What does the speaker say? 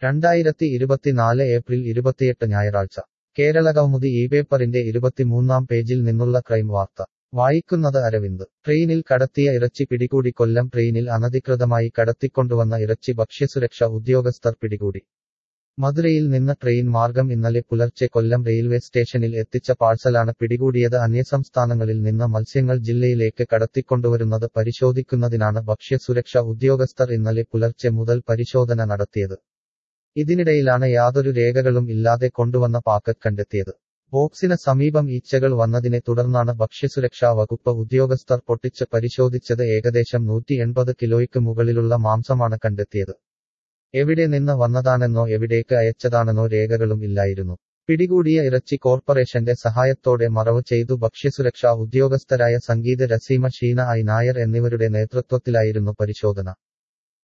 രണ്ടായിരത്തി ഇരുപത്തിനാല് ഏപ്രിൽ ഇരുപത്തിയെട്ട് ഞായറാഴ്ച കേരള കൗമുദി ഈ പേപ്പറിന്റെ ഇരുപത്തിമൂന്നാം പേജിൽ നിന്നുള്ള ക്രൈം വാർത്ത വായിക്കുന്നത് അരവിന്ദ് ട്രെയിനിൽ കടത്തിയ ഇറച്ചി പിടികൂടി കൊല്ലം ട്രെയിനിൽ അനധികൃതമായി കടത്തിക്കൊണ്ടുവന്ന ഇറച്ചി ഭക്ഷ്യസുരക്ഷ ഉദ്യോഗസ്ഥർ പിടികൂടി മധുരയിൽ നിന്ന് ട്രെയിൻ മാർഗം ഇന്നലെ പുലർച്ചെ കൊല്ലം റെയിൽവേ സ്റ്റേഷനിൽ എത്തിച്ച പാഴ്സലാണ് പിടികൂടിയത് അന്യസംസ്ഥാനങ്ങളിൽ നിന്ന് മത്സ്യങ്ങൾ ജില്ലയിലേക്ക് കടത്തിക്കൊണ്ടുവരുന്നത് പരിശോധിക്കുന്നതിനാണ് ഭക്ഷ്യസുരക്ഷ ഉദ്യോഗസ്ഥർ ഇന്നലെ പുലർച്ചെ മുതൽ പരിശോധന നടത്തിയത് ഇതിനിടയിലാണ് യാതൊരു രേഖകളും ഇല്ലാതെ കൊണ്ടുവന്ന പാക്കറ്റ് കണ്ടെത്തിയത് ബോക്സിന് സമീപം ഈച്ചകൾ വന്നതിനെ തുടർന്നാണ് ഭക്ഷ്യസുരക്ഷാ വകുപ്പ് ഉദ്യോഗസ്ഥർ പൊട്ടിച്ച് പരിശോധിച്ചത് ഏകദേശം നൂറ്റി എൺപത് കിലോയ്ക്ക് മുകളിലുള്ള മാംസമാണ് കണ്ടെത്തിയത് എവിടെ നിന്ന് വന്നതാണെന്നോ എവിടേക്ക് അയച്ചതാണെന്നോ രേഖകളും ഇല്ലായിരുന്നു പിടികൂടിയ ഇറച്ചി കോർപ്പറേഷന്റെ സഹായത്തോടെ മറവ് ചെയ്തു ഭക്ഷ്യസുരക്ഷാ ഉദ്യോഗസ്ഥരായ സംഗീത രസീമ ഷീന ഐ നായർ എന്നിവരുടെ നേതൃത്വത്തിലായിരുന്നു പരിശോധന